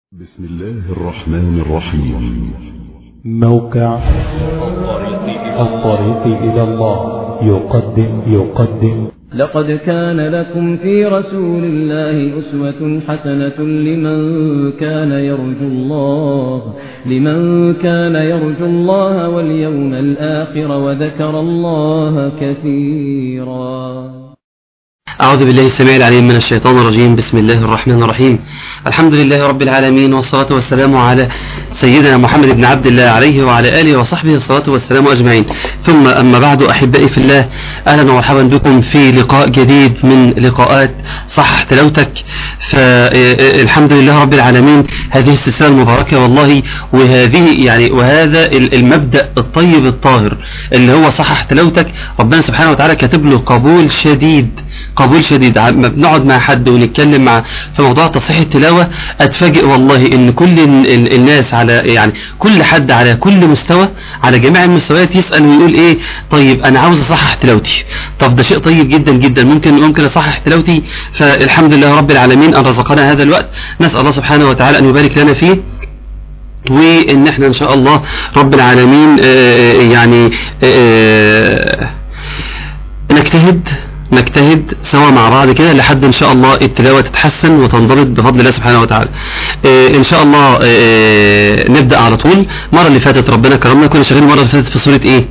بسم الله الرحمن الرحيم موقع الطريق إلى الله يقدم يقدم لقد كان لكم في رسول الله أسوة حسنة لمن كان يرجو الله لمن كان يرجو الله واليوم الآخر وذكر الله كثيرا أعوذ بالله السميع العليم من الشيطان الرجيم بسم الله الرحمن الرحيم الحمد لله رب العالمين والصلاة والسلام على سيدنا محمد بن عبد الله عليه وعلى آله وصحبه الصلاة والسلام أجمعين ثم أما بعد أحبائي في الله أهلا ومرحبا بكم في لقاء جديد من لقاءات صح تلوتك فالحمد لله رب العالمين هذه السلسلة المباركة والله وهذه يعني وهذا المبدأ الطيب الطاهر اللي هو صحح تلوتك ربنا سبحانه وتعالى كاتب له قبول شديد قبول شديد ما بنقعد مع حد ونتكلم مع في موضوع تصحيح التلاوة اتفاجئ والله ان كل ال- الناس على يعني كل حد على كل مستوى على جميع المستويات يسأل ويقول ايه طيب انا عاوز اصحح تلاوتي طب ده شيء طيب جدا جدا ممكن ممكن اصحح تلاوتي فالحمد لله رب العالمين ان رزقنا هذا الوقت نسأل الله سبحانه وتعالى ان يبارك لنا فيه وان احنا ان شاء الله رب العالمين آه، يعني آه، نجتهد نجتهد سوا مع بعض كده لحد ان شاء الله التلاوة تتحسن وتنضبط بفضل الله سبحانه وتعالى آه، ان شاء الله آه، نبدأ على طول المرة اللي فاتت ربنا كرمنا كنا شغالين المرة اللي فاتت في سورة ايه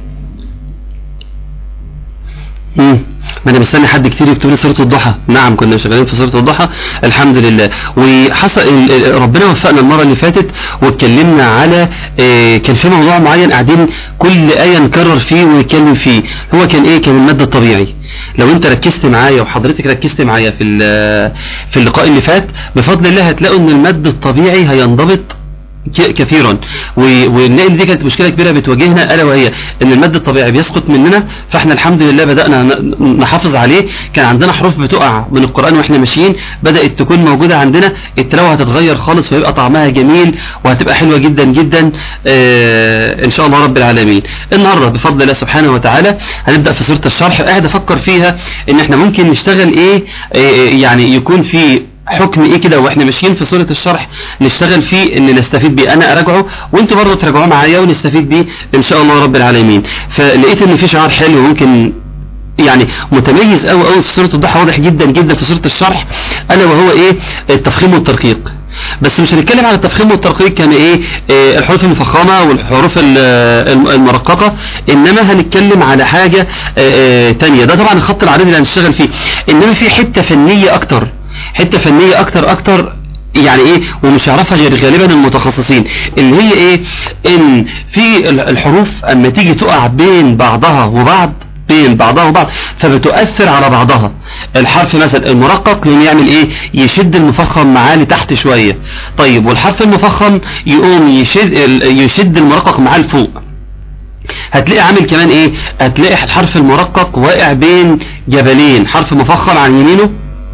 مم. ما انا مستني حد كتير يكتب لي سوره الضحى نعم كنا شغالين في سوره الضحى الحمد لله وحصل ال- ال- ربنا وفقنا المره اللي فاتت واتكلمنا على آه، كان في موضوع معين قاعدين كل ايه نكرر فيه ونتكلم فيه هو كان ايه كان المد الطبيعي لو انت ركزت معايا وحضرتك ركزت معايا في ال- في اللقاء اللي فات بفضل الله هتلاقوا ان المد الطبيعي هينضبط ك- كثيرا و- ونلاقي ان دي كانت مشكله كبيره بتواجهنا الا وهي ان المد الطبيعي بيسقط مننا فاحنا الحمد لله بدانا ن- نحافظ عليه كان عندنا حروف بتقع من القران واحنا ماشيين بدات تكون موجوده عندنا التلاوه هتتغير خالص ويبقى طعمها جميل وهتبقى حلوه جدا جدا آه ان شاء الله رب العالمين النهارده بفضل الله سبحانه وتعالى هنبدا في سوره الشرح قاعد افكر فيها ان احنا ممكن نشتغل ايه آه يعني يكون في حكم ايه كده واحنا ماشيين في سورة الشرح نشتغل فيه ان نستفيد بيه انا اراجعه وانتوا برضه تراجعوه معايا ونستفيد بيه ان شاء الله رب العالمين فلقيت ان في شعار حلو ممكن يعني متميز قوي قوي في سورة الضحى واضح جدا جدا في سورة الشرح الا وهو ايه التفخيم والترقيق بس مش هنتكلم عن التفخيم والترقيق كان ايه آه، الحروف المفخمة والحروف ال- الم- المرققة انما هنتكلم على حاجة آه، آه، تانية ده طبعا الخط العريض اللي هنشتغل فيه انما في حتة فنية اكتر حتة فنية اكتر اكتر يعني ايه ومش هيعرفها غير غالبا المتخصصين اللي هي ايه ان في ال- الحروف اما تيجي تقع بين بعضها وبعض بين بعضها وبعض فبتؤثر على بعضها الحرف مثلا المرقق يقوم يعمل ايه يشد المفخم معاه لتحت شوية طيب والحرف المفخم يقوم يشد ال- يشد المرقق معاه لفوق هتلاقي عامل كمان ايه هتلاقي الحرف المرقق واقع بين جبلين حرف مفخم عن يمينه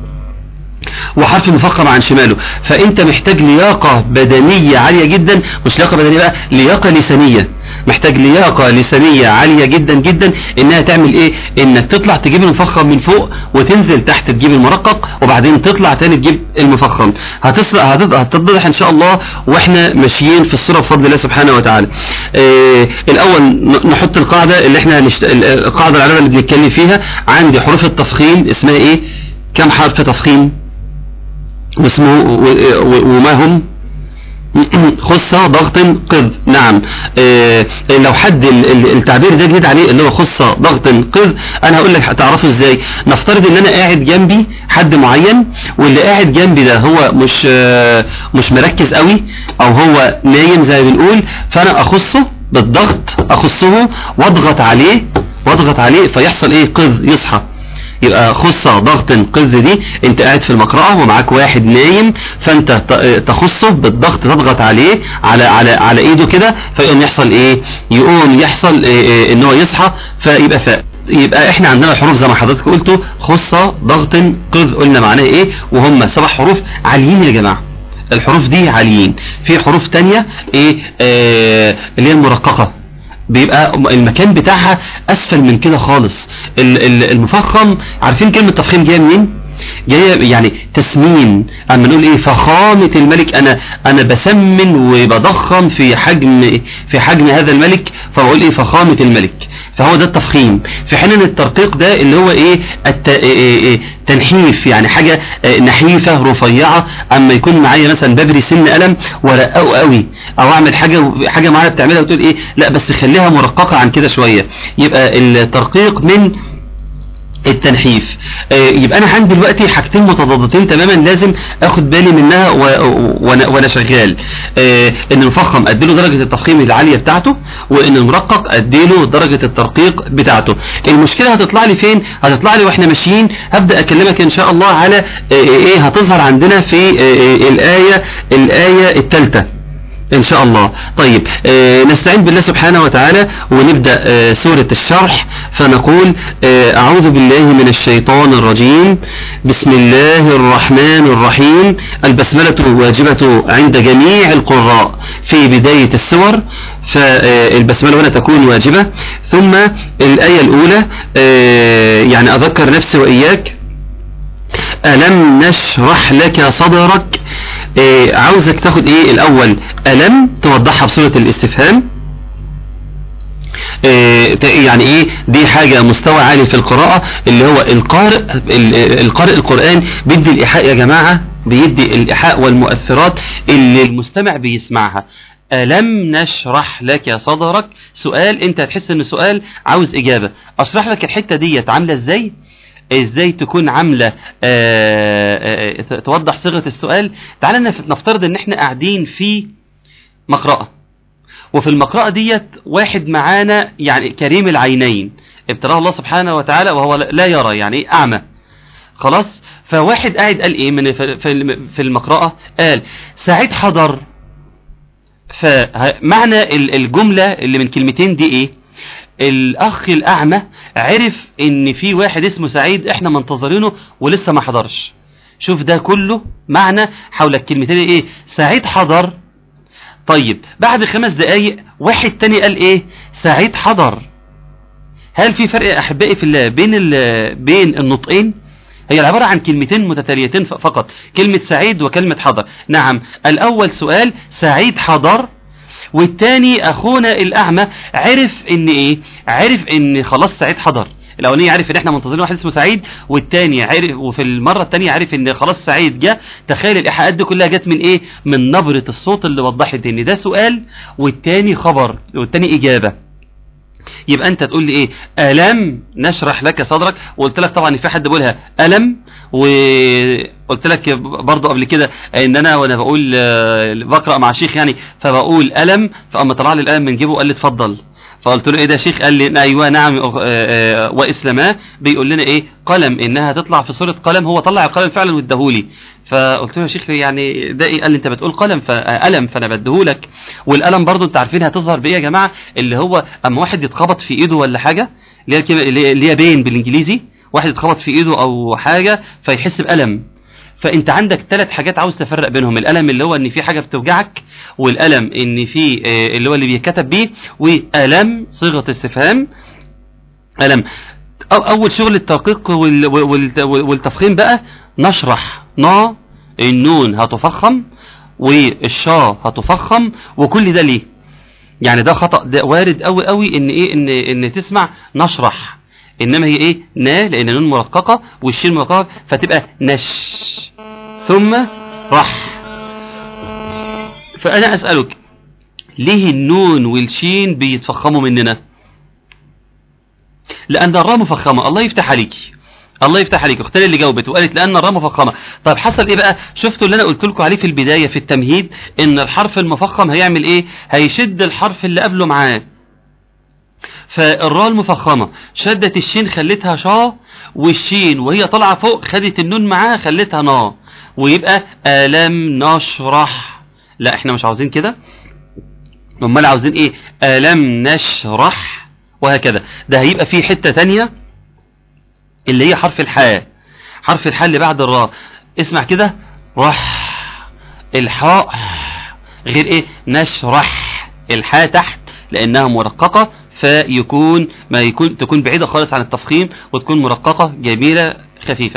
وحرف مفخم عن شماله فانت محتاج لياقة بدنية عالية جدا مش لياقة بدنية بقى لياقة لسانية محتاج لياقة لسانية عالية جدا جدا انها تعمل ايه انك تطلع تجيب المفخم من فوق وتنزل تحت تجيب المرقق وبعدين تطلع تاني تجيب المفخم هتصلح هتت- هتتضح ان شاء الله واحنا ماشيين في الصورة بفضل الله سبحانه وتعالى آه الاول ن- نحط القاعدة اللي احنا نشت... القاعدة العلمية اللي بنتكلم فيها عندي حروف التفخيم اسمها ايه كم حرف تفخيم واسمه و- و- وما هم خصة ضغط قذ نعم آه لو حد ال- ال- التعبير ده جديد عليه اللي هو خصة ضغط قذ انا هقول لك هتعرفه ازاي نفترض ان انا قاعد جنبي حد معين واللي قاعد جنبي ده هو مش آه مش مركز قوي او هو نايم زي ما بنقول فانا اخصه بالضغط اخصه واضغط عليه واضغط عليه فيحصل ايه قذ يصحى يبقى خصة ضغط قذ دي انت قاعد في المقرأة ومعاك واحد نايم فانت ت- تخصه بالضغط تضغط عليه على على على ايده كده فيقوم يحصل ايه يقوم يحصل إيه إيه ان هو يصحى فيبقى فاق يبقى احنا عندنا الحروف زي ما حضرتك قلتوا خصة ضغط قذ قلنا معناه ايه وهم سبع حروف عاليين يا جماعة الحروف دي عاليين في حروف تانية ايه آه اللي هي المرققة بيبقى المكان بتاعها اسفل من كده خالص ال- ال- المفخم عارفين كلمة تفخيم جاية منين جايه يعني تسمين اما نقول ايه فخامه الملك انا انا بسمن وبضخم في حجم في حجم هذا الملك فبقول ايه فخامه الملك فهو ده التفخيم في حين ان الترقيق ده اللي هو ايه الت... إيه إيه إيه تنحيف يعني حاجه آه، نحيفه رفيعه اما يكون معايا مثلا ببري سن قلم ورققه قوي او اعمل حاجه حاجه معينه بتعملها وتقول ايه لا بس خليها مرققه عن كده شويه يبقى الترقيق من التنحيف آه، يبقى انا عندي دلوقتي حاجتين متضادتين تماما لازم اخد بالي منها و- وانا وانا شغال آه، ان المفخم اديله درجه التفخيم العاليه بتاعته وان المرقق اديله درجه الترقيق بتاعته المشكله هتطلع لي فين هتطلع لي واحنا ماشيين هبدا اكلمك ان شاء الله على آه، ايه هتظهر عندنا في آه، آه، الايه الايه الثالثه ان شاء الله طيب آه نستعين بالله سبحانه وتعالى ونبدأ آه سورة الشرح فنقول آه اعوذ بالله من الشيطان الرجيم بسم الله الرحمن الرحيم البسملة واجبة عند جميع القراء في بداية السور فالبسملة هنا تكون واجبة ثم الآية الأولى آه يعني أذكر نفسي وإياك ألم نشرح لك صدرك إيه عاوزك تاخد ايه الاول ألم توضحها بصورة الاستفهام إيه ت- يعني ايه دي حاجة مستوى عالي في القراءة اللي هو القارئ ال- القارئ القرآن بيدي الإيحاء يا جماعة بيدي الإيحاء والمؤثرات اللي المستمع بيسمعها ألم نشرح لك صدرك سؤال انت هتحس ان سؤال عاوز اجابة اشرح لك الحتة ديت عاملة ازاي ازاي تكون عاملة آه، آه، ت- توضح صيغة السؤال تعالى نف- نفترض ان احنا قاعدين في مقرأة وفي المقرأة ديت واحد معانا يعني كريم العينين ابتلاه الله سبحانه وتعالى وهو لا يرى يعني إيه أعمى خلاص فواحد قاعد قال ايه من في- في في المقرأة قال سعيد حضر فمعنى ال- الجملة اللي من كلمتين دي ايه الاخ الاعمى عرف ان في واحد اسمه سعيد احنا منتظرينه ولسه ما حضرش شوف ده كله معنى حول الكلمتين ايه سعيد حضر طيب بعد خمس دقايق واحد تاني قال ايه سعيد حضر هل في فرق يا احبائي في الله بين ال- بين النطقين هي العبارة عن كلمتين متتاليتين ف- فقط كلمة سعيد وكلمة حضر نعم الأول سؤال سعيد حضر والتاني أخونا الأعمى عرف إن إيه عرف إن خلاص سعيد حضر الأولاني عرف إن إحنا منتظرين واحد اسمه سعيد والتاني عرف وفي المرة التانية عرف إن خلاص سعيد جه تخيل الإيحاءات دي كلها جت من إيه من نبرة الصوت اللي وضحت إن ده سؤال والتاني خبر والتاني إجابة يبقى انت تقول لي ايه الم نشرح لك صدرك وقلت لك طبعا في حد بيقولها الم وقلت لك برضو قبل كده ان انا وانا بقول آه، بقرا مع شيخ يعني فبقول الم فاما طلع لي القلم من جيبه قال لي اتفضل فقلت له ايه ده يا شيخ قال لي ايوه نعم آه، آه، واسلما بيقول لنا ايه قلم انها تطلع في صوره قلم هو طلع القلم فعلا واداهولي فقلت له يا شيخ يعني ده ايه قال لي انت بتقول قلم فقلم فانا بديهولك والقلم برضو انت عارفين هتظهر بايه يا جماعه اللي هو اما واحد يتخبط في ايده ولا حاجه اللي هي الكلمة- اللي هي- اللي هي بين بالانجليزي واحد يتخبط في ايده او حاجه فيحس بالم فانت عندك ثلاث حاجات عاوز تفرق بينهم الالم اللي هو ان في حاجه بتوجعك والالم ان في آه، اللي هو اللي بيتكتب بيه والم صيغه استفهام ألم أو أول شغل التدقيق وال- وال- والتفخيم بقى نشرح نا النون هتفخم والشا هتفخم وكل ده ليه يعني ده خطأ ده وارد قوي قوي ان ايه ان ان تسمع نشرح انما هي ايه نا لان النون مرققه والشين مرققه فتبقى نش ثم رح فانا اسالك ليه النون والشين بيتفخموا مننا لأن الراء مفخمة الله يفتح عليك الله يفتح عليك اختار اللي جاوبت وقالت لأن الراء مفخمة طب حصل ايه بقى شفتوا اللي انا قلت لكم عليه في البداية في التمهيد ان الحرف المفخم هيعمل ايه هيشد الحرف اللي قبله معاه فالراء المفخمة شدت الشين خلتها شا والشين وهي طالعة فوق خدت النون معاها خلتها نا ويبقى ألم نشرح لا احنا مش عاوزين كده امال عاوزين ايه ألم نشرح وهكذا ده هيبقى فيه حتة تانية اللي هي حرف الحاء حرف الحاء اللي بعد الراء اسمع كده رح الحاء غير ايه نشرح الحاء تحت لانها مرققة فيكون ما يكون تكون بعيدة خالص عن التفخيم وتكون مرققة جميلة خفيفة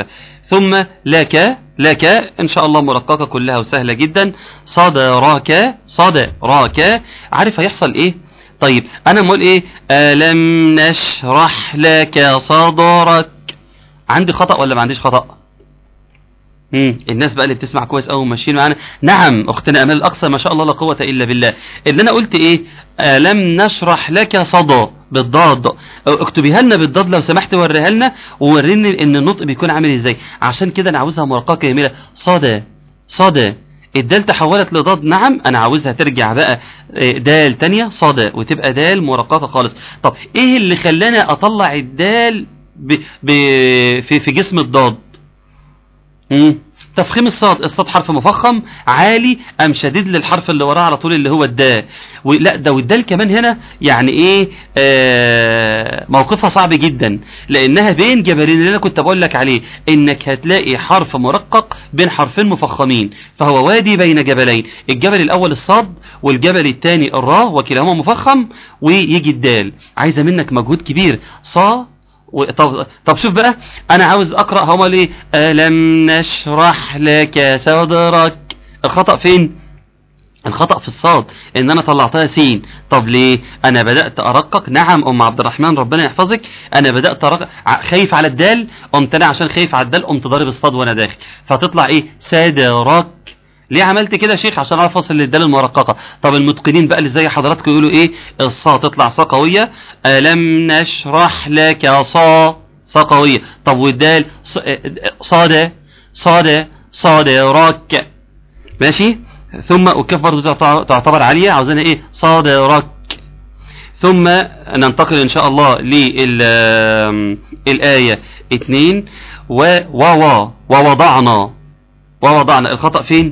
ثم لك لك ان شاء الله مرققه كلها وسهله جدا صدرك صدرك عارف هيحصل ايه طيب انا بقول ايه الم نشرح لك صدرك عندي خطا ولا ما عنديش خطا مم. الناس بقى اللي بتسمع كويس قوي وماشيين معانا نعم اختنا امال الاقصى ما شاء الله لا قوه الا بالله اللي انا قلت ايه الم نشرح لك صدى بالضاد اكتبيها لنا بالضاد لو سمحت وريها لنا ووريني ان النطق بيكون عامل ازاي عشان كده انا عاوزها مرققه جميله صدى صدى الدال تحولت لضاد نعم انا عاوزها ترجع بقى آه، دال تانية صدى وتبقى دال مرققه خالص طب ايه اللي خلاني اطلع الدال ب... ب... في في جسم الضاد مم. تفخيم الصاد الصاد حرف مفخم عالي ام شديد للحرف اللي وراه على طول اللي هو الدال ولا ده والدال كمان هنا يعني ايه آه موقفها صعب جدا لانها بين جبلين اللي انا كنت بقول لك عليه انك هتلاقي حرف مرقق بين حرفين مفخمين فهو وادي بين جبلين الجبل الاول الصاد والجبل الثاني الراء وكلاهما مفخم ويجي الدال عايزه منك مجهود كبير صا و... طب طب شوف بقى انا عاوز اقرا هو ليه الم نشرح لك صدرك الخطا فين الخطا في الصاد ان انا طلعتها سين طب ليه انا بدات ارقق نعم ام عبد الرحمن ربنا يحفظك انا بدات ارقق ع- خايف على الدال قمت انا عشان خايف على الدال قمت ضارب الصاد وانا داخل فتطلع ايه صدرك ليه عملت كده يا شيخ عشان اعرف اوصل للدال المرققه طب المتقنين بقى اللي زي حضراتكم يقولوا ايه الصا تطلع صا قويه الم نشرح لك صا صا قويه طب والدال ص- صاد صاد صادرك ماشي ثم والكاف برضه تعت- تعتبر عاليه عاوزينها ايه صادرك ثم ننتقل ان شاء الله للآية اتنين و ووا ووضعنا ووضعنا الخطأ فين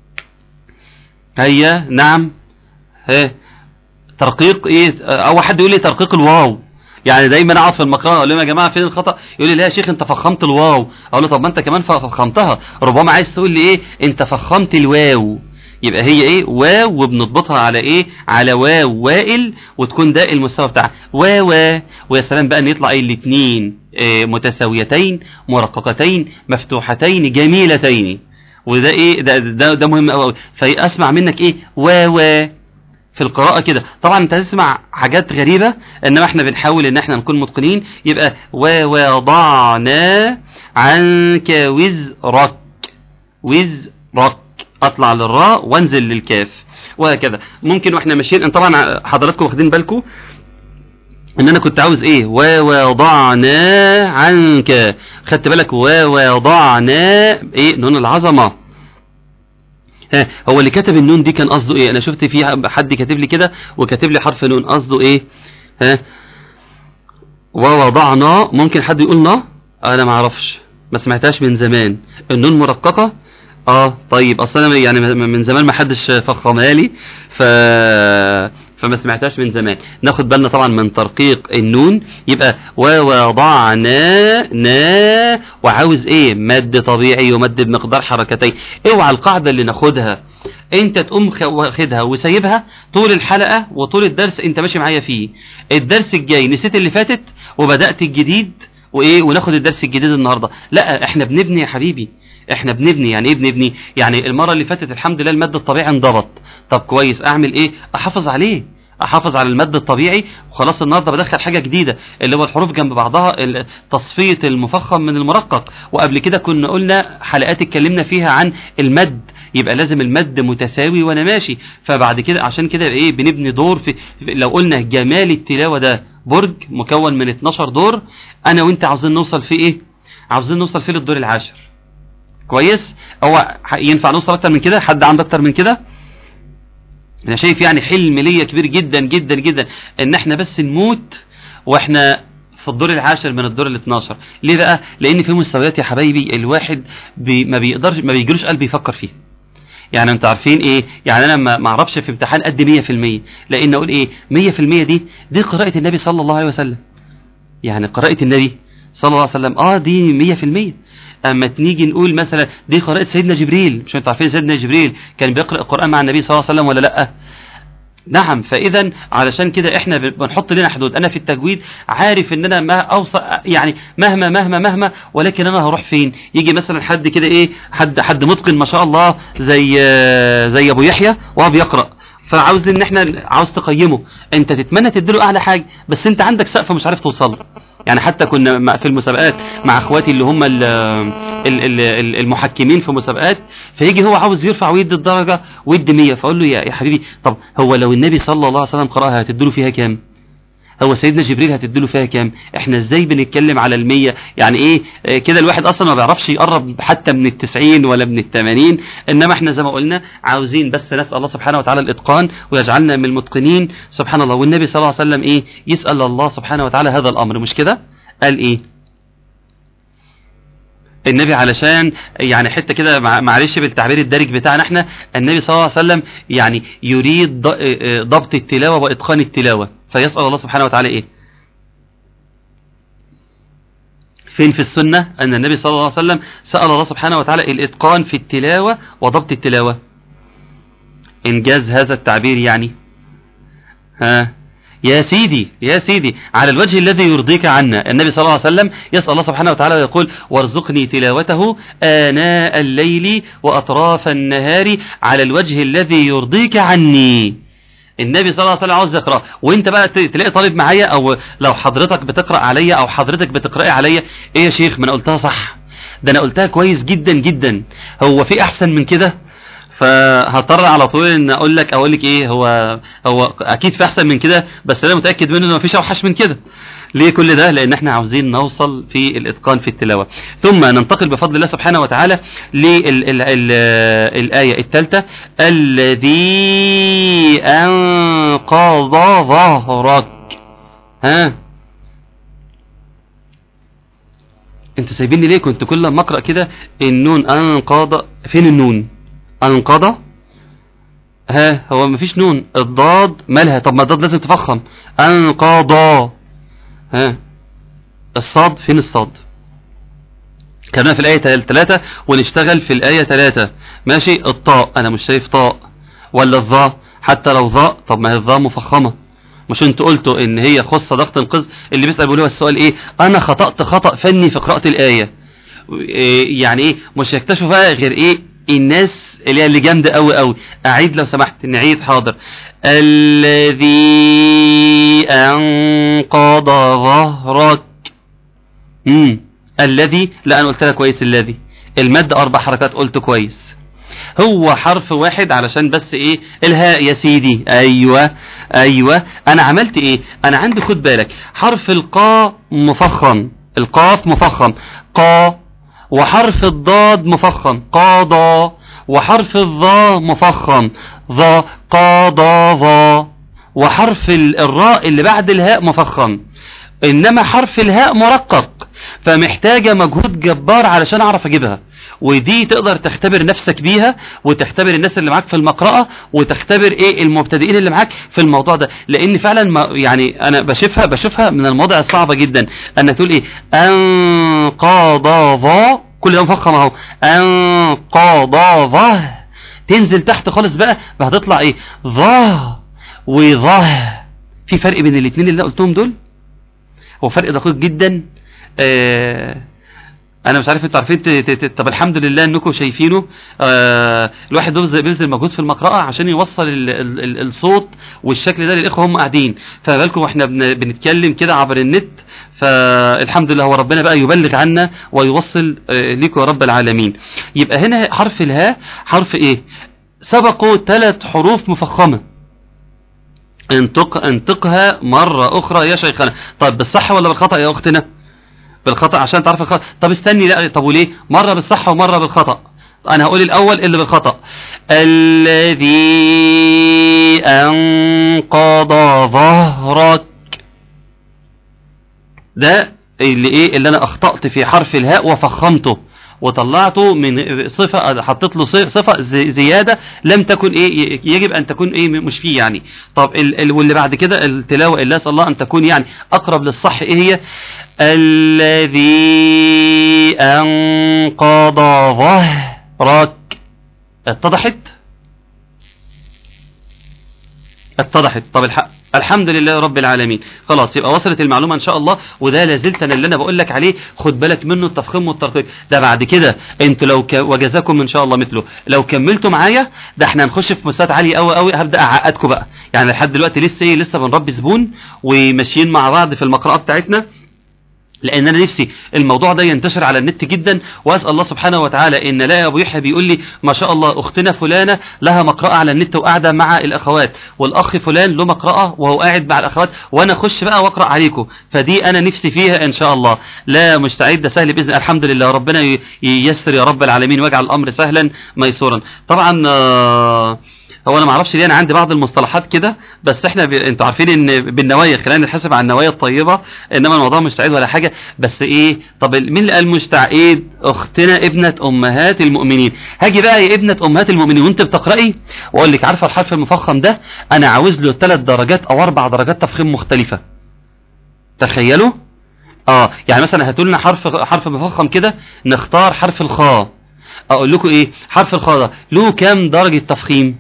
هيا نعم ها ترقيق ايه او حد يقول لي ترقيق الواو يعني دايما اقعد في المقرأة اقول لهم يا جماعه فين الخطا يقول لي لا يا شيخ انت فخمت الواو اقول له طب ما انت كمان فخمتها ربما عايز تقول لي ايه انت فخمت الواو يبقى هي ايه واو وبنضبطها على ايه على واو وائل وتكون ده المستوى بتاعها واوا ويا سلام بقى ان يطلع ايه الاثنين إيه متساويتين مرققتين مفتوحتين جميلتين وده ايه ده ده, ده مهم قوي فاسمع منك ايه واوا في القراءة كده طبعا انت هتسمع حاجات غريبة انما احنا بنحاول ان احنا نكون متقنين يبقى ووضعنا عنك وزرك وزرك اطلع للراء وانزل للكاف وهكذا ممكن واحنا ماشيين ان طبعا حضراتكم واخدين بالكم ان انا كنت عاوز ايه ووضعنا عنك خدت بالك ووضعنا ايه نون العظمه ها هو اللي كتب النون دي كان قصده ايه انا شفت في حد كاتب لي كده وكاتب لي حرف نون قصده ايه ها ووضعنا ممكن حد يقول نا انا ما اعرفش ما سمعتهاش من زمان النون مرققه اه طيب اصلا انا يعني من زمان ما حدش فخمها لي ف فما سمعتهاش من زمان ناخد بالنا طبعا من ترقيق النون يبقى ووضعنا نا وعاوز ايه مد طبيعي ومد بمقدار حركتين اوعى القاعده اللي ناخدها انت تقوم واخدها وسايبها طول الحلقه وطول الدرس انت ماشي معايا فيه الدرس الجاي نسيت اللي فاتت وبدات الجديد وايه وناخد الدرس الجديد النهارده لا احنا بنبني يا حبيبي احنا بنبني يعني ايه بنبني يعني المره اللي فاتت الحمد لله المد الطبيعي انضبط طب كويس اعمل ايه احافظ عليه احافظ على المد الطبيعي وخلاص النهارده بدخل حاجه جديده اللي هو الحروف جنب بعضها تصفيه المفخم من المرقق وقبل كده كنا قلنا حلقات اتكلمنا فيها عن المد يبقى لازم المد متساوي وانا ماشي فبعد كده عشان كده ايه بنبني دور في, في لو قلنا جمال التلاوه ده برج مكون من 12 دور انا وانت عاوزين نوصل فيه ايه عاوزين نوصل فيه للدور العاشر كويس هو ينفع نوصل اكتر من كده حد عنده اكتر من كده انا شايف يعني حلم ليا كبير جدا جدا جدا ان احنا بس نموت واحنا في الدور العاشر من الدور ال 12 ليه بقى لان في مستويات يا حبايبي الواحد بي ما بيقدرش ما بيجروش قلب يفكر فيها يعني انتوا عارفين ايه يعني انا ما ما اعرفش في امتحان قد 100% لان اقول ايه 100% دي دي قراءه النبي صلى الله عليه وسلم يعني قراءه النبي صلى الله عليه وسلم اه دي 100% اما تيجي نقول مثلا دي قراءة سيدنا جبريل مش انتوا عارفين سيدنا جبريل كان بيقرأ القرآن مع النبي صلى الله عليه وسلم ولا لا نعم فاذا علشان كده احنا ب- بنحط لنا حدود انا في التجويد عارف ان انا ما اوصل يعني مهما مهما مهما ولكن انا هروح فين يجي مثلا حد كده ايه حد حد متقن ما شاء الله زي آه، زي ابو يحيى وهو بيقرا فعاوز ان احنا عاوز تقيمه انت تتمنى تديله اعلى حاجه بس انت عندك سقف مش عارف توصل له يعني حتى كنا مع- في المسابقات مع اخواتي اللي هم ال- ال- ال- ال- المحكمين في مسابقات فيجي هو عاوز يرفع ويدي الدرجه ويدي 100 فاقول له يا يا حبيبي طب هو لو النبي صلى الله عليه وسلم قراها هتديله فيها كام هو سيدنا جبريل هتديله فيها كام احنا ازاي بنتكلم على المية يعني ايه آه، كده الواحد اصلا ما بيعرفش يقرب حتى من التسعين ولا من التمانين انما احنا زي ما قلنا عاوزين بس نسأل الله سبحانه وتعالى الاتقان ويجعلنا من المتقنين سبحان الله والنبي صلى الله عليه وسلم ايه يسأل الله سبحانه وتعالى هذا الامر مش كده قال ايه النبي علشان يعني حته كده مع- معلش بالتعبير الدارج بتاعنا احنا النبي صلى الله عليه وسلم يعني يريد ض- اه اه ضبط التلاوه واتقان التلاوه فيسال الله سبحانه وتعالى ايه فين في السنه ان النبي صلى الله عليه وسلم سال الله سبحانه وتعالى الاتقان في التلاوه وضبط التلاوه انجاز هذا التعبير يعني ها يا سيدي يا سيدي على الوجه الذي يرضيك عنا النبي صلى الله عليه وسلم يسأل الله سبحانه وتعالى ويقول وارزقني تلاوته آناء الليل وأطراف النهار على الوجه الذي يرضيك عني النبي صلى الله عليه وسلم عاوز يقرأ وانت بقى ت- تلاقي طالب معايا او لو حضرتك بتقرأ عليا او حضرتك بتقرأي عليا ايه يا شيخ ما انا قلتها صح ده انا قلتها كويس جدا جدا هو في احسن من كده فهضطر على طول ان اقول لك اقول لك ايه هو هو اكيد في احسن من كده بس انا متاكد منه ان مفيش اوحش من كده ليه كل ده لان احنا عاوزين نوصل في الاتقان في التلاوه ثم ننتقل بفضل الله سبحانه وتعالى للايه الثالثه الذي انقض ظهرك ها انتوا سايبيني ليه كنت كل ما اقرا كده النون انقض فين النون انقض ها هو مفيش نون الضاد مالها طب ما الضاد لازم تفخم انقضى ها الصاد فين الصاد كمان في الآية 3 ونشتغل في الآية 3 ماشي الطاء أنا مش شايف طاء ولا الظاء حتى لو ظاء طب ما هي الظاء مفخمة مش انتوا قلتوا ان هي خصة ضغط القز اللي بيسأل بيقول هو السؤال ايه انا خطأت خطأ فني في قراءة الآية إيه يعني ايه مش يكتشفوا بقى غير ايه الناس اللي هي اللي جامده قوي قوي اعيد لو سمحت نعيد حاضر الذي انقض ظهرك امم الذي لا انا قلت لك كويس الذي المد اربع حركات قلت كويس هو حرف واحد علشان بس ايه الهاء يا سيدي ايوه ايوه انا عملت ايه انا عندي خد بالك حرف القا مفخم القاف مفخم قا وحرف الضاد مفخم قاضى وحرف الظا مفخم ظا قاضى ظا وحرف ال- الراء اللي بعد الهاء مفخم انما حرف الهاء مرقق فمحتاجة مجهود جبار علشان اعرف اجيبها ودي تقدر تختبر نفسك بيها وتختبر الناس اللي معاك في المقرأة وتختبر ايه المبتدئين اللي معاك في الموضوع ده لان فعلا ما يعني انا بشوفها بشوفها من المواضع الصعبة جدا ان تقول ايه انقضى كل ده مفخم اهو انقضى تنزل تحت خالص بقى فهتطلع ايه ظا وظه في فرق بين الاثنين اللي أنا قلتهم دول هو فرق دقيق جدا آه انا مش عارف انتوا عارفين ت- ت- ت- طب الحمد لله انكم شايفينه آه الواحد بيبذل بيبذل مجهود في المقرأة عشان يوصل ال ال ال الصوت والشكل ده للاخوه هم قاعدين فما بالكم واحنا بن بنتكلم كده عبر النت فالحمد لله هو ربنا بقى يبلغ عنا ويوصل آه لكم يا رب العالمين يبقى هنا حرف الهاء حرف ايه سبقوا ثلاث حروف مفخمه انطق انطقها مرة أخرى يا شيخنا طيب بالصح ولا بالخطأ يا أختنا بالخطأ عشان تعرف الخطأ طب استني لا طب وليه مرة بالصح ومرة بالخطأ أنا هقول الأول اللي بالخطأ الذي أنقض ظهرك ده اللي ايه اللي انا اخطأت في حرف الهاء وفخمته وطلعته من صفة حطيت له صفة زي- زيادة لم تكن ايه يجب ان تكون ايه مش فيه يعني طب ال ال واللي بعد كده التلاوة اللي اسال الله ان تكون يعني اقرب للصح ايه هي الذي انقض ظهرك اتضحت اتضحت طب الحق الحمد لله رب العالمين خلاص يبقى وصلت المعلومة ان شاء الله وده لازلت انا اللي انا بقول لك عليه خد بالك منه التفخيم والترقيق ده بعد كده انتوا لو ك... وجزاكم ان شاء الله مثله لو كملتوا معايا ده احنا هنخش في مستويات عاليه قوي قوي هبدا اعقدكم بقى يعني لحد دلوقتي لسه ايه لسه بنربي زبون وماشيين مع بعض في المقرأة بتاعتنا لان انا نفسي الموضوع ده ينتشر على النت جدا واسال الله سبحانه وتعالى ان لا ابو يحيى بيقول لي ما شاء الله اختنا فلانه لها مقرأة على النت وقاعده مع الاخوات والاخ فلان له مقرأة وهو قاعد مع الاخوات وانا اخش بقى واقرا عليكم فدي انا نفسي فيها ان شاء الله لا مستعد ده سهل باذن الله الحمد لله ربنا ي- ييسر يا رب العالمين ويجعل الامر سهلا ميسورا طبعا آه، هو انا ما اعرفش ليه انا عندي بعض المصطلحات كده بس احنا ب... انتوا عارفين ان بالنوايا خلينا نحاسب على النوايا الطيبه انما الموضوع مش تعيد ولا حاجه بس ايه طب مين اللي قال مستعيد اختنا ابنه امهات المؤمنين هاجي بقى يا ابنه امهات المؤمنين وانت بتقراي واقول لك عارفه الحرف المفخم ده انا عاوز له ثلاث درجات او اربع درجات تفخيم مختلفه تخيلوا اه يعني مثلا هاتوا لنا حرف حرف مفخم كده نختار حرف الخاء اقول لكم ايه حرف الخاء ده له كام درجه تفخيم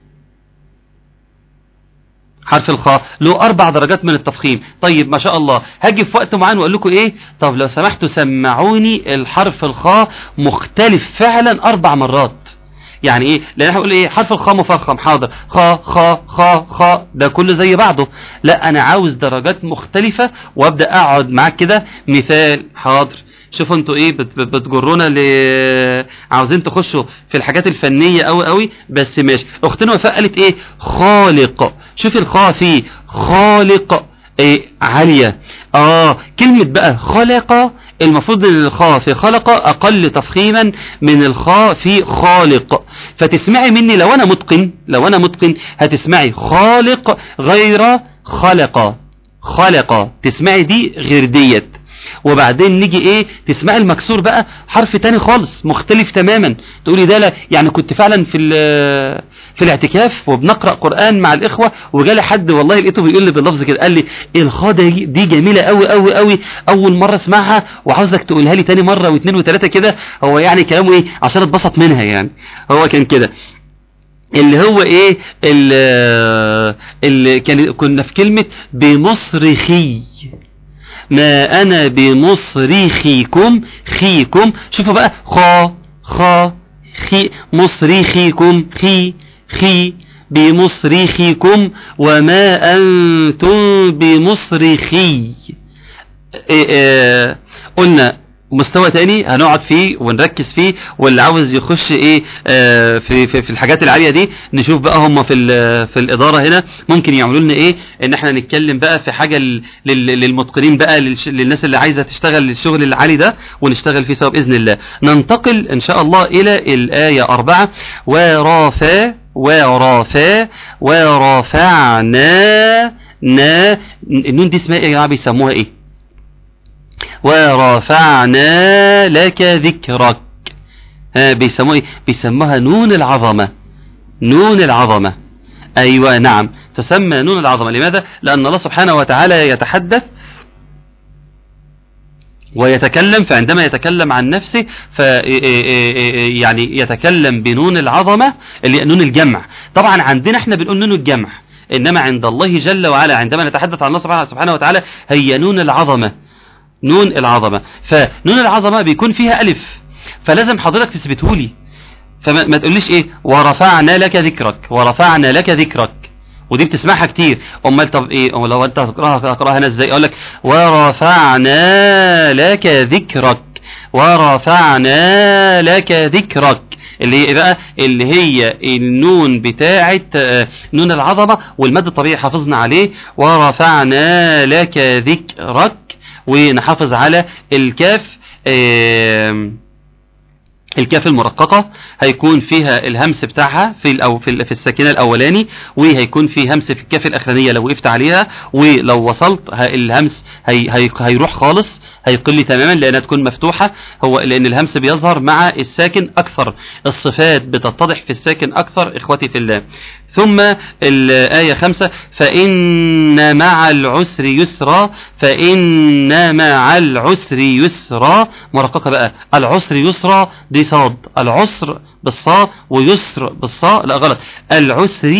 حرف الخاء له اربع درجات من التفخيم طيب ما شاء الله هاجي في وقت معين واقول لكم ايه طب لو سمحتوا سمعوني الحرف الخاء مختلف فعلا اربع مرات يعني ايه لان احنا بنقول ايه حرف الخاء مفخم حاضر خا خا خا خا ده كله زي بعضه لا انا عاوز درجات مختلفة وابدا اقعد معاك كده مثال حاضر شوفوا انتوا ايه بت- بت- بتجرونا ل عاوزين تخشوا في الحاجات الفنية قوي قوي بس ماشي اختنا وفاء قالت ايه خالق شوف الخاء فيه خالق ايه عالية اه كلمة بقى خلق المفروض ان الخاء في خلق اقل تفخيما من الخاء في خالق فتسمعي مني لو انا متقن لو انا متقن هتسمعي خالق غير خلق خلق تسمعي دي غير ديت وبعدين نيجي ايه تسمعي المكسور بقى حرف تاني خالص مختلف تماما تقولي ده لا يعني كنت فعلا في ال- في الاعتكاف وبنقرا قران مع الاخوه وجالي حد والله لقيته بيقول لي باللفظ كده قال لي الخاء دي دي جميله قوي قوي قوي اول مره اسمعها وعاوزك تقولها لي تاني مره واثنين وثلاثه كده هو يعني كلامه ايه عشان اتبسط منها يعني هو كان كده اللي هو ايه اللي, اللي كان كنا في كلمة بمصرخي ما انا بمصرخيكم خيكم شوفوا بقى خا خا خي مصرخيكم خي خي بمصرخيكم وما انتم بمصرخي إيه إيه قلنا مستوى تاني هنقعد فيه ونركز فيه واللي عاوز يخش ايه آه في, في في الحاجات العاليه دي نشوف بقى هم في ال- في الاداره هنا ممكن يعملوا لنا ايه ان احنا نتكلم بقى في حاجه لل- لل- للمتقنين بقى للش- للناس اللي عايزه تشتغل الشغل العالي ده ونشتغل فيه سوا باذن الله ننتقل ان شاء الله الى الايه أربعة ورافع ورافع ورفعنا نا النون دي اسمها ايه يا جماعه بيسموها ايه ورفعنا لك ذكرك ها بيسموها ايه بيسموها نون العظمة نون العظمة ايوه نعم تسمى نون العظمة لماذا لان الله سبحانه وتعالى يتحدث ويتكلم فعندما يتكلم عن نفسه ف يعني يتكلم بنون العظمة اللي هي نون الجمع طبعا عندنا احنا بنقول نون الجمع انما عند الله جل وعلا عندما نتحدث عن الله سبحانه سبحانه وتعالى هي نون العظمة نون العظمة فنون العظمة بيكون فيها ألف فلازم حضرتك تثبته لي فما ما تقوليش ايه ورفعنا لك ذكرك ورفعنا لك ذكرك ودي بتسمعها كتير امال طب ايه أو لو انت هتقراها هتقراها هنا ازاي اقول لك ورفعنا لك ذكرك ورفعنا لك ذكرك اللي هي إيه بقى اللي هي النون بتاعه آه، نون العظمه والمد الطبيعي حافظنا عليه ورفعنا لك ذكرك ونحافظ على الكاف آم، الكاف المرققة هيكون فيها الهمس بتاعها في الأو في, ال- في الساكنة الأولاني وهيكون في همس في الكاف الأخرانية لو وقفت عليها ولو وصلت ه- الهمس هي هي هيروح خالص هيقل تماما لأنها تكون مفتوحة هو لأن الهمس بيظهر مع الساكن أكثر الصفات بتتضح في الساكن أكثر إخوتي في الله ثم الآية خمسة فإن مع العسر يسرا فإن مع العسر يسرا مرققة بقى العسر يسرا دي صاد العسر بالصاء ويسر بالصاء لا غلط العسر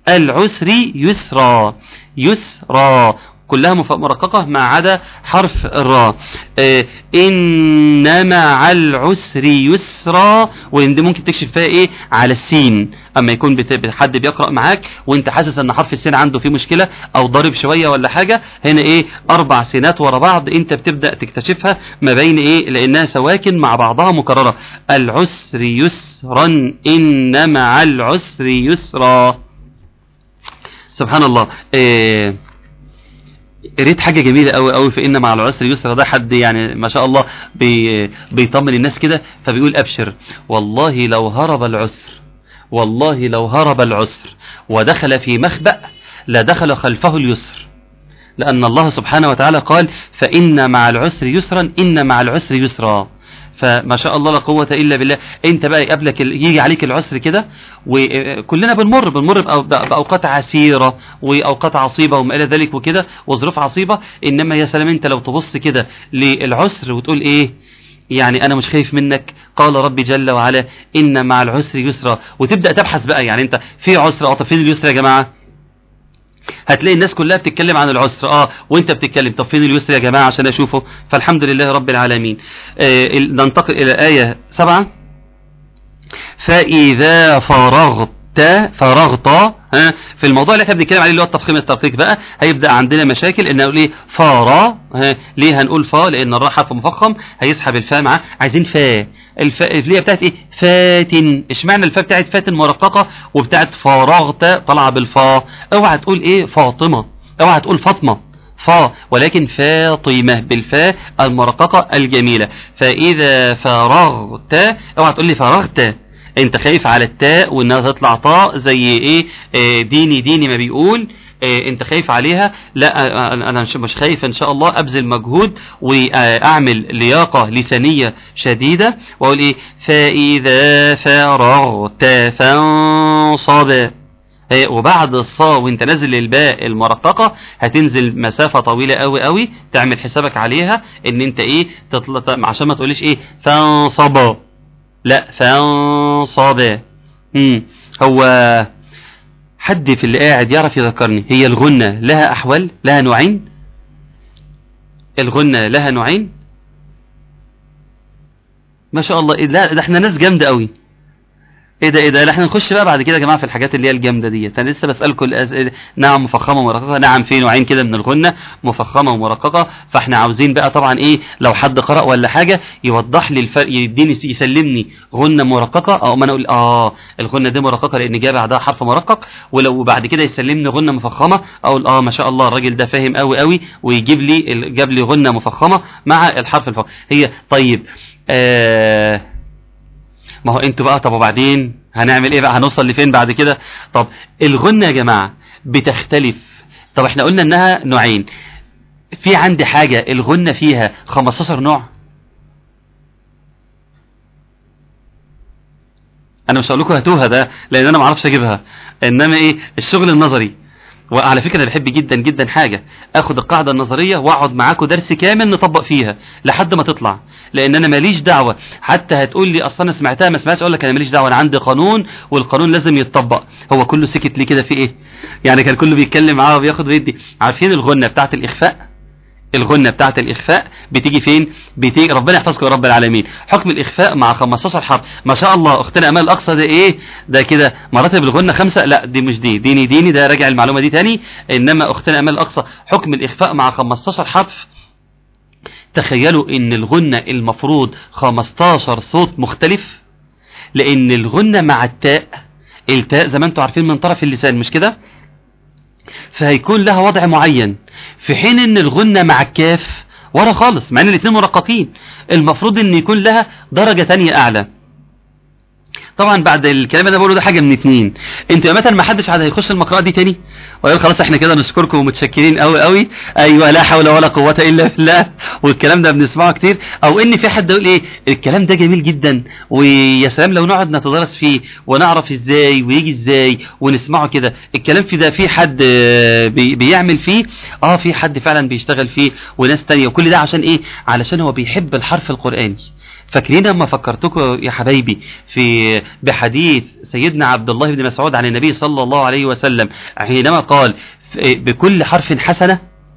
العسر يسرا يسرا كلها مف- مرققة ما عدا حرف الراء آه، إن مع العسر يسرا وإن دي ممكن تكشف فيها إيه على السين أما يكون بت- بت- حد بيقرأ معاك وأنت حاسس أن حرف السين عنده فيه مشكلة أو ضارب شوية ولا حاجة هنا إيه أربع سينات ورا بعض أنت بتبدأ تكتشفها ما بين إيه لأنها سواكن مع بعضها مكررة العسر يسرا إن مع العسر يسرا سبحان الله إيه قريت حاجه جميله قوي قوي في ان مع العسر يسرا ده حد يعني ما شاء الله بي بيطمن الناس كده فبيقول ابشر والله لو هرب العسر والله لو هرب العسر ودخل في مخبأ لدخل خلفه اليسر لأن الله سبحانه وتعالى قال فإن مع العسر يسرا إن مع العسر يسرا فما شاء الله لا قوة إلا بالله أنت بقى يقابلك ال- يجي عليك العسر كده وكلنا بنمر بنمر بأو- بأوقات عسيرة وأوقات عصيبة وما إلى ذلك وكده وظروف عصيبة إنما يا سلام أنت لو تبص كده للعسر وتقول إيه يعني أنا مش خايف منك قال ربي جل وعلا إن مع العسر يسرا وتبدأ تبحث بقى يعني أنت في عسر أه طب فين اليسر يا جماعة هتلاقي الناس كلها بتتكلم عن العسر اه وانت بتتكلم طب فين اليسر يا جماعه عشان اشوفه فالحمد لله رب العالمين آه ال- ننتقل الى ايه سبعة فاذا فرغت فرغت ها في الموضوع اللي احنا بنتكلم عليه اللي هو التفخيم الترقيق بقى هيبدا عندنا مشاكل ان نقول ايه فارا ها ليه هنقول فا لان الراء حرف مفخم هيسحب الفاء معاه عايزين فا الفاء اللي هي بتاعت ايه فاتن اشمعنى الفاء بتاعت فاتن مرققه وبتاعت فرغت طالعه بالفا اوعى تقول ايه فاطمه اوعى تقول فاطمه فا ولكن فاطمة بالفاء المرققة الجميلة فإذا فرغت اوعى تقول لي فرغت انت خايف على التاء وانها تطلع طاء زي ايه آه، ديني ديني ما بيقول آه، انت خايف عليها لا آه، انا مش- مش خايف ان شاء الله ابذل مجهود واعمل لياقة لسانية شديدة واقول ايه فاذا فرغت فانصب إيه، وبعد الصا وانت نازل الباء المرققة هتنزل مسافة طويلة قوي قوي تعمل حسابك عليها ان انت ايه تطلع عشان ما تقوليش ايه فانصب لا فانصب مم. هو حد في اللي قاعد يعرف يذكرني هي الغنة لها احوال لها نوعين الغنة لها نوعين ما شاء الله إيه لا ده احنا ناس جامدة قوي ايه ده ايه ده لا احنا نخش بقى بعد كده يا جماعه في الحاجات اللي هي الجامده ديت انا لسه بسالكم الأسئلة نعم مفخمه ومرققه نعم في نوعين كده من الغنه مفخمه ومرققه فاحنا عاوزين بقى طبعا ايه لو حد قرأ ولا حاجه يوضح لي الفرق يديني يسلمني غنه مرققه او ما انا اقول اه الغنه دي مرققه لان جاي بعدها حرف مرقق ولو بعد كده يسلمني غنه مفخمه اقول اه ما شاء الله الراجل ده فاهم قوي قوي ويجيب لي ال- جاب لي غنه مفخمه مع الحرف الفخم هي طيب آه ما هو انتوا بقى طب وبعدين هنعمل ايه بقى هنوصل لفين بعد كده طب الغنة يا جماعة بتختلف طب احنا قلنا انها نوعين في عندي حاجة الغنة فيها 15 نوع انا مش هقول لكم هاتوها ده لان انا ما اعرفش اجيبها انما ايه الشغل النظري وعلى فكرة انا بحب جدا جدا حاجة اخد القاعدة النظرية واقعد معاكم درس كامل نطبق فيها لحد ما تطلع لان انا ماليش دعوة حتى هتقول لي اصلا انا سمعتها ما سمعتش اقول لك انا ماليش دعوة انا عندي قانون والقانون لازم يتطبق هو كله سكت ليه كده في ايه يعني كان كله بيتكلم معاه وبياخد ويدي عارفين الغنة بتاعت الاخفاء الغنة بتاعت الإخفاء بتيجي فين بتيجي ربنا يحفظكم يا رب العالمين حكم الإخفاء مع 15 حرف ما شاء الله أختنا أمال الأقصى ده إيه ده كده مراتب الغنة خمسة لا دي مش دي ديني ديني ده راجع المعلومة دي تاني إنما أختنا أمال الأقصى حكم الإخفاء مع 15 حرف تخيلوا إن الغنة المفروض 15 صوت مختلف لأن الغنة مع التاء التاء زي ما انتم عارفين من طرف اللسان مش كده فهيكون لها وضع معين في حين ان الغنة مع الكاف ورا خالص مع ان الاثنين مرققين المفروض ان يكون لها درجة تانية اعلى طبعا بعد الكلام اللي انا بقوله ده حاجه من اتنين انت مثلا ما حدش عاد هيخش المقرأة دي تاني ويقول خلاص احنا كده نشكركم ومتشكرين قوي قوي ايوه لا حول ولا قوه الا بالله والكلام ده بنسمعه كتير او ان في حد يقول ايه الكلام ده جميل جدا ويا سلام لو نقعد نتدرس فيه ونعرف ازاي ويجي ازاي ونسمعه كده الكلام في ده في حد آه، بي بيعمل فيه اه في حد فعلا بيشتغل فيه وناس تانية وكل ده عشان ايه علشان هو بيحب الحرف القرآني فاكرين لما فكرتكم يا حبايبي في بحديث سيدنا عبد الله بن مسعود عن النبي صلى الله عليه وسلم حينما قال بكل حرف حسنة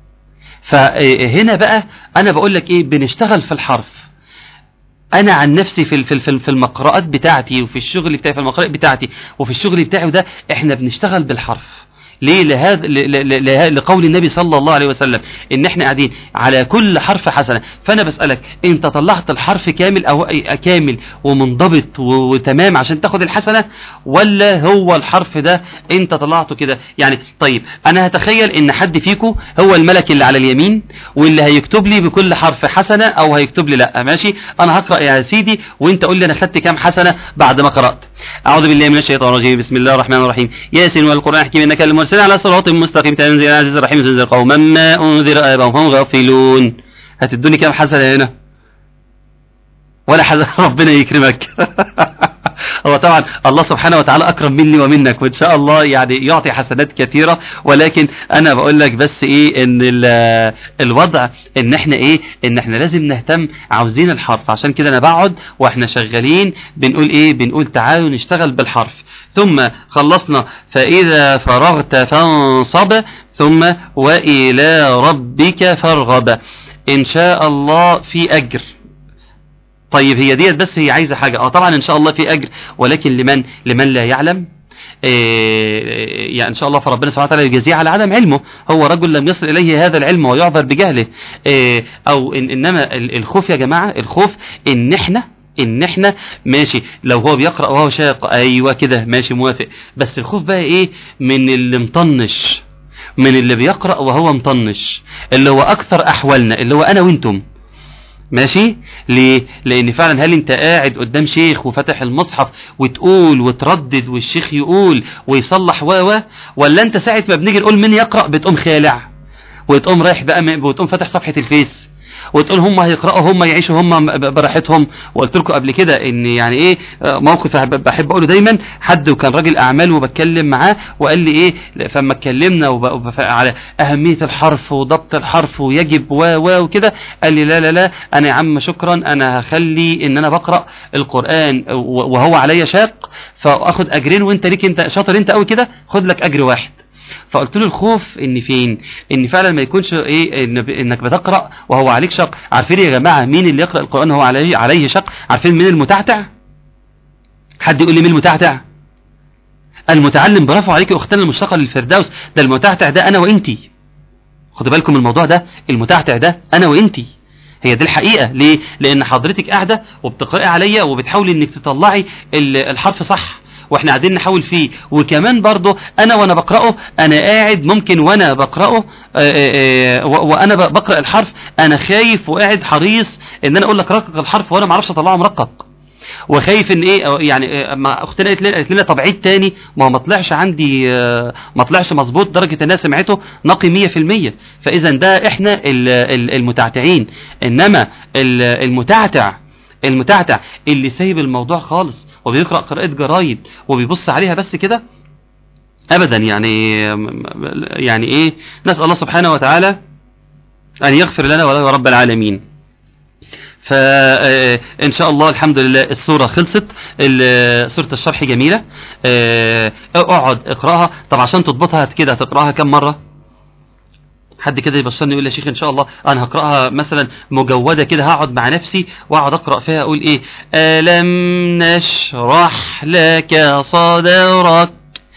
فهنا بقى انا بقول لك ايه بنشتغل في الحرف انا عن نفسي في في في في المقرات بتاعتي وفي الشغل بتاعي في المقرات بتاعتي وفي الشغل بتاعي وده احنا بنشتغل بالحرف ليه لهذا لقول النبي صلى الله عليه وسلم ان احنا قاعدين على كل حرف حسنه فانا بسالك انت طلعت الحرف كامل او كامل ومنضبط وتمام عشان تاخد الحسنه ولا هو الحرف ده انت طلعته كده يعني طيب انا هتخيل ان حد فيكم هو الملك اللي على اليمين واللي هيكتب لي بكل حرف حسنه او هيكتب لي لا ماشي انا هقرا يا سيدي وانت قول لي انا خدت كام حسنه بعد ما قرات اعوذ بالله من الشيطان الرجيم بسم الله الرحمن الرحيم ياسين والقران الحكيم انك المرسل على صراط مستقيم تنزيل العزيز الرحيم تنزل قوما ما انذر اباهم غافلون هتدوني كام حسنه هنا ولا حسنه ربنا يكرمك هو طبعا الله سبحانه وتعالى اكرم مني ومنك وان شاء الله يعني يعطي حسنات كثيره ولكن انا بقول لك بس ايه ان الوضع ان احنا ايه ان احنا لازم نهتم عاوزين الحرف عشان كده انا بقعد واحنا شغالين بنقول ايه بنقول تعالوا نشتغل بالحرف ثم خلصنا فاذا فرغت فانصب ثم والى ربك فارغب ان شاء الله في اجر طيب هي ديت بس هي عايزه حاجه اه طبعا ان شاء الله في اجر ولكن لمن لمن لا يعلم إيه يعني ان شاء الله فربنا سبحانه وتعالى يجازيه على عدم علمه هو رجل لم يصل اليه هذا العلم ويعذر بجهله إيه او إن انما الخوف يا جماعه الخوف ان احنا ان احنا ماشي لو هو بيقرا وهو شاق ايوه كده ماشي موافق بس الخوف بقى ايه من اللي مطنش من اللي بيقرا وهو مطنش اللي هو اكثر احوالنا اللي هو انا وانتم ماشي ليه لان فعلا هل انت قاعد قدام شيخ وفتح المصحف وتقول وتردد والشيخ يقول ويصلح و ولا انت ساعه ما بنيجي نقول مين يقرا بتقوم خالع وتقوم رايح بقى وتقوم فاتح صفحه الفيس وتقول هم هيقرأوا هم يعيشوا هم براحتهم وقلت لكم قبل كده ان يعني ايه موقف بحب اقوله دايما حد وكان راجل اعمال وبتكلم معاه وقال لي ايه فما اتكلمنا على اهمية الحرف وضبط الحرف ويجب و و وكده قال لي لا لا لا انا يا عم شكرا انا هخلي ان انا بقرأ القرآن وهو عليا شاق فاخد اجرين وانت ليك انت شاطر انت قوي كده خد لك اجر واحد فقلت له الخوف ان فين ان فعلا ما يكونش ايه إن انك بتقرا وهو عليك شق عارفين يا جماعه مين اللي يقرا القران وهو عليه عليه شق عارفين مين المتعتع حد يقول لي مين المتعتع المتعلم برافو عليك اختنا المشتقه للفردوس ده المتعتع ده انا وانتي خدوا بالكم من الموضوع ده المتعتع ده انا وانتي هي دي الحقيقة ليه لان حضرتك قاعدة وبتقرأي عليا وبتحاولي انك تطلعي الحرف صح واحنا قاعدين نحاول فيه وكمان برضه انا وانا بقراه انا قاعد ممكن وانا بقراه وانا بقرا الحرف انا خايف وقاعد حريص ان انا اقول لك رقق الحرف وانا ما اعرفش اطلعه مرقق وخايف ان ايه يعني ما اختنا قالت لنا طب عيد تاني ما هو ما طلعش عندي ما طلعش مظبوط درجه الناس سمعته نقي 100% فاذا ده احنا المتعتعين انما المتعتع المتعتع اللي سايب الموضوع خالص وبيقرأ قراءة جرايد وبيبص عليها بس كده ابدا يعني يعني ايه نسأل الله سبحانه وتعالى ان يغفر لنا وله رب العالمين فإن شاء الله الحمد لله الصورة خلصت صورة الشرح جميلة اقعد اقرأها طب عشان تضبطها كده هتقرأها كم مرة حد كده يبصرني يقول لي يا شيخ ان شاء الله انا هقراها مثلا مجوده كده هقعد مع نفسي واقعد اقرا فيها اقول ايه الم نشرح لك صدرك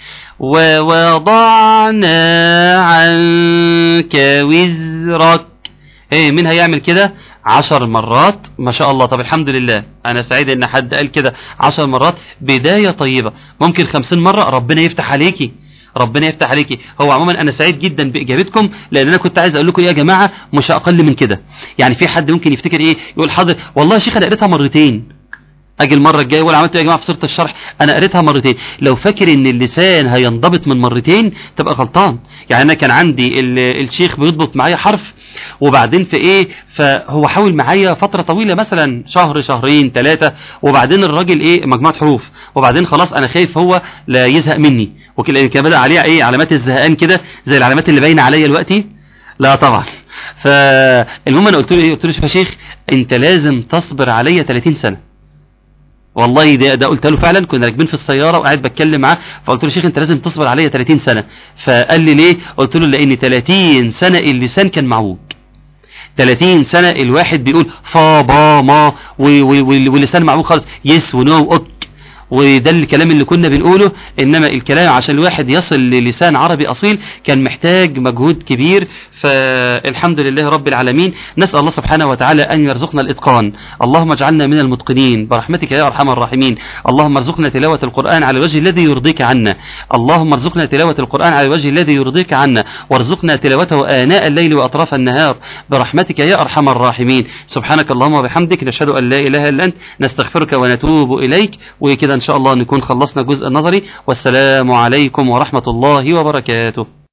ووضعنا عنك وزرك ايه مين هيعمل كده عشر مرات ما شاء الله طب الحمد لله انا سعيد ان حد قال كده عشر مرات بدايه طيبه ممكن خمسين مره ربنا يفتح عليكي ربنا يفتح عليكي هو عموما انا سعيد جدا باجابتكم لان انا كنت عايز اقول لكم يا جماعه مش اقل من كده يعني في حد ممكن يفتكر ايه يقول حاضر والله يا شيخ انا قريتها مرتين اجي المره الجايه ولا عملت يا جماعه في سوره الشرح انا قريتها مرتين لو فاكر ان اللسان هينضبط من مرتين تبقى غلطان يعني انا كان عندي الشيخ بيضبط معايا حرف وبعدين في ايه فهو حاول معايا فتره طويله مثلا شهر شهرين ثلاثه وبعدين الراجل ايه مجموعه حروف وبعدين خلاص انا خايف هو لا يزهق مني وكده بدا عليها ايه علامات الزهقان كده زي العلامات اللي باينه عليا دلوقتي لا طبعا فالمهم انا قلت له ايه قلت له شوف يا شيخ انت لازم تصبر عليا 30 سنه والله ده, ده قلت له فعلا كنا راكبين في السياره وقاعد بتكلم معاه فقلت له شيخ انت لازم تصبر عليا 30 سنه فقال لي ليه قلت له لان 30 سنه اللسان كان معوج 30 سنة الواحد بيقول فا با ما و- و- و- واللسان معوج خالص يس ونو اوك وده الكلام اللي كنا بنقوله انما الكلام عشان الواحد يصل للسان عربي اصيل كان محتاج مجهود كبير فالحمد لله رب العالمين نسال الله سبحانه وتعالى ان يرزقنا الاتقان اللهم اجعلنا من المتقنين برحمتك يا ارحم الراحمين اللهم ارزقنا تلاوه القران على الوجه الذي يرضيك عنا اللهم ارزقنا تلاوه القران على الوجه الذي يرضيك عنا وارزقنا تلاوته اناء الليل واطراف النهار برحمتك يا ارحم الراحمين سبحانك اللهم وبحمدك نشهد ان لا اله الا انت نستغفرك ونتوب اليك وكده ان شاء الله نكون خلصنا الجزء النظري والسلام عليكم ورحمه الله وبركاته